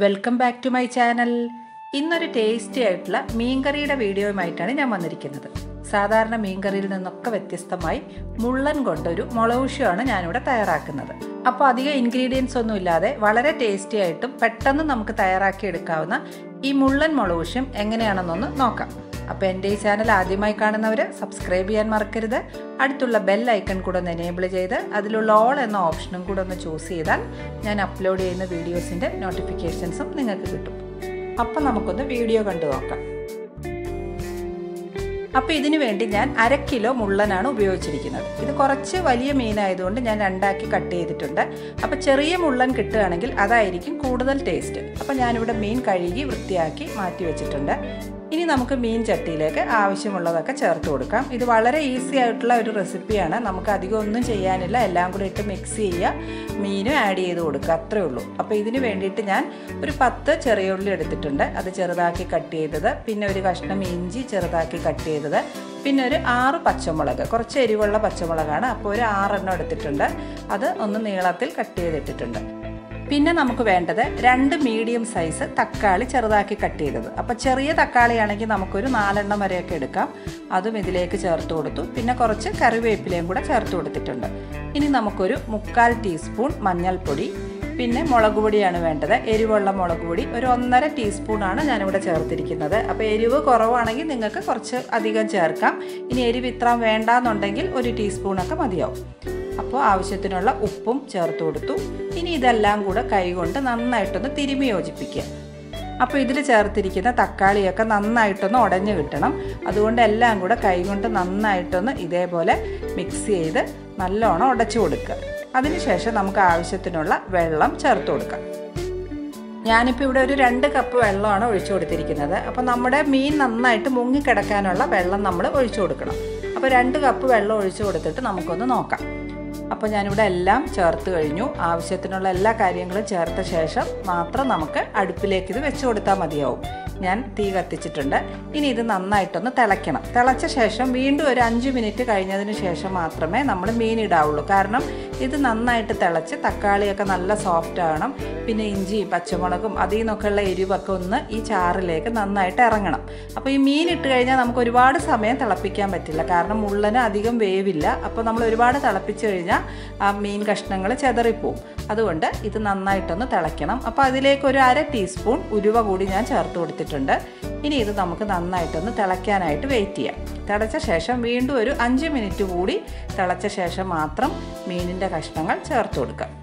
welcome back to my channel ഇന്നൊരു tasty ആയിട്ടുള്ള മീൻകറിയുടെ വീഡിയോയുമായിട്ടാണ് ഞാൻ വന്നിരിക്കുന്നത് സാധാരണ മീൻകറിയിൽ നിന്നൊക്കെ വ്യത്യസ്തമായി മുള്ളൻ കൊണ്ടൊരു മുളകുഷ്യമാണ് ഞാനിവിടെ തയ്യാറാക്കുന്നത് അപ്പോൾ അധികം ഇൻഗ്രീഡിയൻസ് ഒന്നും ഇല്ലാതെ വളരെ ടേസ്റ്റി ആയിട്ടും പെട്ടെന്ന് നമുക്ക് തയ്യാറാക്കി എടുക്കാവുന്ന ഈ മുള്ളൻ മുളകുഷ്യം എങ്ങനെയാണെന്നൊന്ന് നോക്കാം അപ്പോൾ എൻ്റെ ഈ ചാനൽ ആദ്യമായി കാണുന്നവർ സബ്സ്ക്രൈബ് ചെയ്യാൻ മറക്കരുത് അടുത്തുള്ള ബെൽ ഐക്കൺ കൂടെ ഒന്ന് എനേബിൾ ചെയ്ത് അതിലുള്ള ഓൾ എന്ന ഓപ്ഷനും കൂടെ ഒന്ന് ചൂസ് ചെയ്താൽ ഞാൻ അപ്ലോഡ് ചെയ്യുന്ന വീഡിയോസിൻ്റെ നോട്ടിഫിക്കേഷൻസും നിങ്ങൾക്ക് കിട്ടും അപ്പം നമുക്കൊന്ന് വീഡിയോ കണ്ടു നോക്കാം അപ്പോൾ ഇതിനു വേണ്ടി ഞാൻ അര കിലോ മുള്ളനാണ് ഉപയോഗിച്ചിരിക്കുന്നത് ഇത് കുറച്ച് വലിയ മീനായതുകൊണ്ട് ഞാൻ രണ്ടാക്കി കട്ട് ചെയ്തിട്ടുണ്ട് അപ്പോൾ ചെറിയ മുള്ളൻ കിട്ടുകയാണെങ്കിൽ അതായിരിക്കും കൂടുതൽ ടേസ്റ്റ് അപ്പോൾ ഞാനിവിടെ മീൻ കഴുകി വൃത്തിയാക്കി മാറ്റി വെച്ചിട്ടുണ്ട് ഇനി നമുക്ക് മീൻ ചട്ടിയിലേക്ക് ആവശ്യമുള്ളതൊക്കെ ചേർത്ത് കൊടുക്കാം ഇത് വളരെ ഈസി ആയിട്ടുള്ള ഒരു റെസിപ്പിയാണ് നമുക്ക് അധികം ഒന്നും ചെയ്യാനില്ല എല്ലാം കൂടി ഇട്ട് മിക്സ് ചെയ്യുക മീനും ആഡ് ചെയ്ത് കൊടുക്കുക അത്രേ ഉള്ളൂ അപ്പോൾ ഇതിന് വേണ്ടിയിട്ട് ഞാൻ ഒരു പത്ത് ചെറിയ ഉള്ളി എടുത്തിട്ടുണ്ട് അത് ചെറുതാക്കി കട്ട് ചെയ്തത് പിന്നെ ഒരു കഷ്ണം ഇഞ്ചി ചെറുതാക്കി കട്ട് ചെയ്തത് പിന്നെ ഒരു ആറ് പച്ചമുളക് കുറച്ച് എരിവുള്ള പച്ചമുളകാണ് അപ്പോൾ ഒരു ആറെണ്ണം എടുത്തിട്ടുണ്ട് അത് ഒന്ന് നീളത്തിൽ കട്ട് ചെയ്തിട്ടിട്ടുണ്ട് പിന്നെ നമുക്ക് വേണ്ടത് രണ്ട് മീഡിയം സൈസ് തക്കാളി ചെറുതാക്കി കട്ട് ചെയ്തത് അപ്പോൾ ചെറിയ തക്കാളിയാണെങ്കിൽ നമുക്കൊരു നാലെണ്ണം വരെയൊക്കെ എടുക്കാം അതും ഇതിലേക്ക് ചേർത്ത് കൊടുത്തു പിന്നെ കുറച്ച് കറിവേപ്പിലയും കൂടെ ചേർത്ത് കൊടുത്തിട്ടുണ്ട് ഇനി നമുക്കൊരു മുക്കാൽ ടീസ്പൂൺ മഞ്ഞൾപ്പൊടി പിന്നെ മുളക് പൊടിയാണ് വേണ്ടത് എരിവുള്ള മുളക് പൊടി ഒരു ഒന്നര ടീസ്പൂണാണ് ഞാനിവിടെ ചേർത്തിരിക്കുന്നത് അപ്പോൾ എരിവ് കുറവാണെങ്കിൽ നിങ്ങൾക്ക് കുറച്ച് അധികം ചേർക്കാം ഇനി എരിവ് ഇത്ര വേണ്ടാന്നുണ്ടെങ്കിൽ ഒരു ടീസ്പൂണൊക്കെ മതിയാവും അപ്പോൾ ആവശ്യത്തിനുള്ള ഉപ്പും ചേർത്ത് കൊടുത്തു ഇനി ഇതെല്ലാം കൂടെ കൈകൊണ്ട് നന്നായിട്ടൊന്ന് തിരുമി യോജിപ്പിക്കുക അപ്പോൾ ഇതിൽ ചേർത്തിരിക്കുന്ന തക്കാളിയൊക്കെ നന്നായിട്ടൊന്ന് ഉടഞ്ഞു കിട്ടണം അതുകൊണ്ട് എല്ലാം കൂടെ കൈകൊണ്ട് നന്നായിട്ടൊന്ന് ഇതേപോലെ മിക്സ് ചെയ്ത് നല്ലോണം ഉടച്ചു കൊടുക്കുക അതിനുശേഷം നമുക്ക് ആവശ്യത്തിനുള്ള വെള്ളം ചേർത്ത് കൊടുക്കാം ഞാനിപ്പോൾ ഇവിടെ ഒരു രണ്ട് കപ്പ് വെള്ളമാണ് ഒഴിച്ചു കൊടുത്തിരിക്കുന്നത് അപ്പോൾ നമ്മുടെ മീൻ നന്നായിട്ട് മുങ്ങിക്കിടക്കാനുള്ള വെള്ളം നമ്മൾ ഒഴിച്ചു കൊടുക്കണം അപ്പോൾ രണ്ട് കപ്പ് വെള്ളം ഒഴിച്ചു കൊടുത്തിട്ട് നമുക്കൊന്ന് നോക്കാം അപ്പോൾ ഞാനിവിടെ എല്ലാം ചേർത്ത് കഴിഞ്ഞു ആവശ്യത്തിനുള്ള എല്ലാ കാര്യങ്ങളും ചേർത്ത ശേഷം മാത്രം നമുക്ക് അടുപ്പിലേക്ക് ഇത് വെച്ച് കൊടുത്താൽ മതിയാവും ഞാൻ തീ കത്തിച്ചിട്ടുണ്ട് ഇനി ഇത് നന്നായിട്ടൊന്ന് തിളയ്ക്കണം തിളച്ച ശേഷം വീണ്ടും ഒരു അഞ്ച് മിനിറ്റ് കഴിഞ്ഞതിന് ശേഷം മാത്രമേ നമ്മൾ മീൻ ഇടാവുള്ളൂ കാരണം ഇത് നന്നായിട്ട് തിളച്ച് തക്കാളിയൊക്കെ നല്ല സോഫ്റ്റ് ആകണം പിന്നെ ഇഞ്ചിയും പച്ചമുളകും അതിൽ നിന്നൊക്കെയുള്ള എരിവൊക്കെ ഒന്ന് ഈ ചാറിലേക്ക് നന്നായിട്ട് ഇറങ്ങണം അപ്പോൾ ഈ മീൻ ഇട്ട് കഴിഞ്ഞാൽ നമുക്ക് ഒരുപാട് സമയം തിളപ്പിക്കാൻ പറ്റില്ല കാരണം മുള്ളന് അധികം വേവില്ല അപ്പോൾ നമ്മൾ ഒരുപാട് തിളപ്പിച്ച് കഴിഞ്ഞാൽ ആ മീൻ കഷ്ണങ്ങൾ ചെതറിപ്പോവും അതുകൊണ്ട് ഇത് നന്നായിട്ടൊന്ന് തിളയ്ക്കണം അപ്പോൾ അതിലേക്ക് ഒരു അര ടീസ്പൂൺ ഉരുവ കൂടി ഞാൻ ചേർത്ത് കൊടുത്തിട്ടുണ്ട് ഇനി ഇത് നമുക്ക് നന്നായിട്ടൊന്ന് തിളയ്ക്കാനായിട്ട് വെയിറ്റ് ചെയ്യാം തിളച്ച ശേഷം വീണ്ടും ഒരു അഞ്ച് മിനിറ്റ് കൂടി തിളച്ച ശേഷം മാത്രം മീനിൻ്റെ കഷ്ണങ്ങൾ ചേർത്ത് കൊടുക്കാം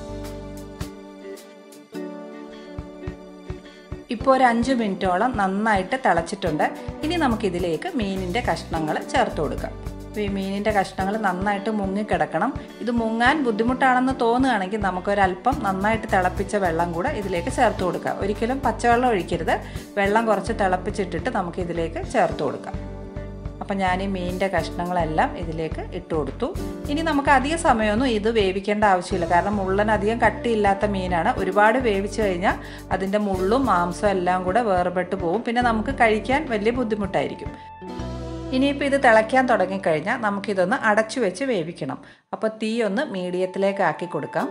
ഇപ്പോൾ ഒരു അഞ്ച് മിനിറ്റോളം നന്നായിട്ട് തിളച്ചിട്ടുണ്ട് ഇനി നമുക്കിതിലേക്ക് മീനിൻ്റെ കഷ്ണങ്ങൾ ചേർത്ത് കൊടുക്കാം അപ്പോൾ ഈ മീനിൻ്റെ കഷ്ണങ്ങൾ നന്നായിട്ട് മുങ്ങിക്കിടക്കണം ഇത് മുങ്ങാൻ ബുദ്ധിമുട്ടാണെന്ന് തോന്നുകയാണെങ്കിൽ നമുക്കൊരല്പം നന്നായിട്ട് തിളപ്പിച്ച വെള്ളം കൂടെ ഇതിലേക്ക് ചേർത്ത് കൊടുക്കാം ഒരിക്കലും പച്ചവെള്ളം ഒഴിക്കരുത് വെള്ളം കുറച്ച് തിളപ്പിച്ചിട്ടിട്ട് നമുക്ക് ഇതിലേക്ക് ചേർത്ത് കൊടുക്കാം അപ്പം ഞാൻ ഈ മീനിൻ്റെ കഷ്ണങ്ങളെല്ലാം ഇതിലേക്ക് ഇട്ട് കൊടുത്തു ഇനി നമുക്ക് അധിക സമയമൊന്നും ഇത് വേവിക്കേണ്ട ആവശ്യമില്ല കാരണം മുള്ളൻ അധികം കട്ടിയില്ലാത്ത മീനാണ് ഒരുപാട് വേവിച്ച് കഴിഞ്ഞാൽ അതിൻ്റെ മുള്ളും മാംസവും എല്ലാം കൂടെ വേർപെട്ട് പോകും പിന്നെ നമുക്ക് കഴിക്കാൻ വലിയ ബുദ്ധിമുട്ടായിരിക്കും ഇനിയിപ്പോൾ ഇത് തിളയ്ക്കാൻ തുടങ്ങിക്കഴിഞ്ഞാൽ നമുക്കിതൊന്ന് അടച്ചു വെച്ച് വേവിക്കണം അപ്പോൾ തീ ഒന്ന് മീഡിയത്തിലേക്ക് ആക്കി കൊടുക്കാം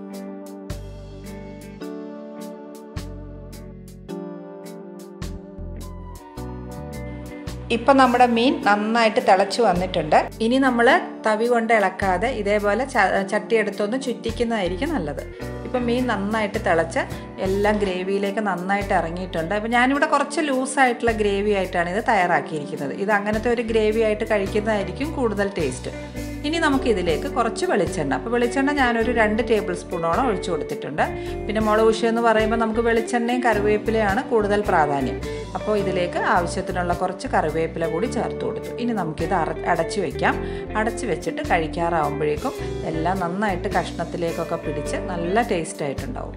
ഇപ്പം നമ്മുടെ മീൻ നന്നായിട്ട് തിളച്ചു വന്നിട്ടുണ്ട് ഇനി നമ്മൾ തവി കൊണ്ട് ഇളക്കാതെ ഇതേപോലെ ചട്ടി എടുത്തൊന്ന് ചുറ്റിക്കുന്നതായിരിക്കും നല്ലത് ഇപ്പം മീൻ നന്നായിട്ട് തിളച്ച് എല്ലാം ഗ്രേവിയിലേക്ക് നന്നായിട്ട് ഇറങ്ങിയിട്ടുണ്ട് അപ്പം ഞാനിവിടെ കുറച്ച് ലൂസായിട്ടുള്ള ഗ്രേവി ആയിട്ടാണ് ഇത് തയ്യാറാക്കിയിരിക്കുന്നത് ഇത് അങ്ങനത്തെ ഒരു ഗ്രേവി ആയിട്ട് കഴിക്കുന്നതായിരിക്കും കൂടുതൽ ടേസ്റ്റ് ഇനി നമുക്ക് ഇതിലേക്ക് കുറച്ച് വെളിച്ചെണ്ണ അപ്പോൾ വെളിച്ചെണ്ണ ഞാനൊരു രണ്ട് ടേബിൾ സ്പൂണോളം ഒഴിച്ചു കൊടുത്തിട്ടുണ്ട് പിന്നെ മുളകുശി എന്ന് പറയുമ്പോൾ നമുക്ക് വെളിച്ചെണ്ണയും കറിവേപ്പിലയാണ് കൂടുതൽ പ്രാധാന്യം അപ്പോൾ ഇതിലേക്ക് ആവശ്യത്തിനുള്ള കുറച്ച് കറിവേപ്പില കൂടി ചേർത്ത് കൊടുത്തു ഇനി നമുക്കിത് അറ അടച്ചു വയ്ക്കാം അടച്ചു വെച്ചിട്ട് കഴിക്കാറാവുമ്പോഴേക്കും എല്ലാം നന്നായിട്ട് കഷ്ണത്തിലേക്കൊക്കെ പിടിച്ച് നല്ല ടേസ്റ്റ് ആയിട്ടുണ്ടാവും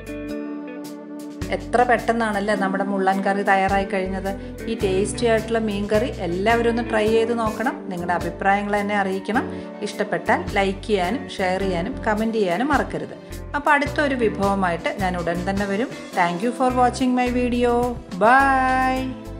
എത്ര പെട്ടെന്നാണല്ലേ നമ്മുടെ മുള്ളൻ കറി തയ്യാറായി കഴിഞ്ഞത് ഈ ടേസ്റ്റി ആയിട്ടുള്ള മീൻ കറി എല്ലാവരും ഒന്ന് ട്രൈ ചെയ്ത് നോക്കണം നിങ്ങളുടെ അഭിപ്രായങ്ങൾ എന്നെ അറിയിക്കണം ഇഷ്ടപ്പെട്ടാൽ ലൈക്ക് ചെയ്യാനും ഷെയർ ചെയ്യാനും കമൻറ്റ് ചെയ്യാനും മറക്കരുത് അപ്പോൾ അടുത്തൊരു വിഭവമായിട്ട് ഞാൻ ഉടൻ തന്നെ വരും thank for watching my video by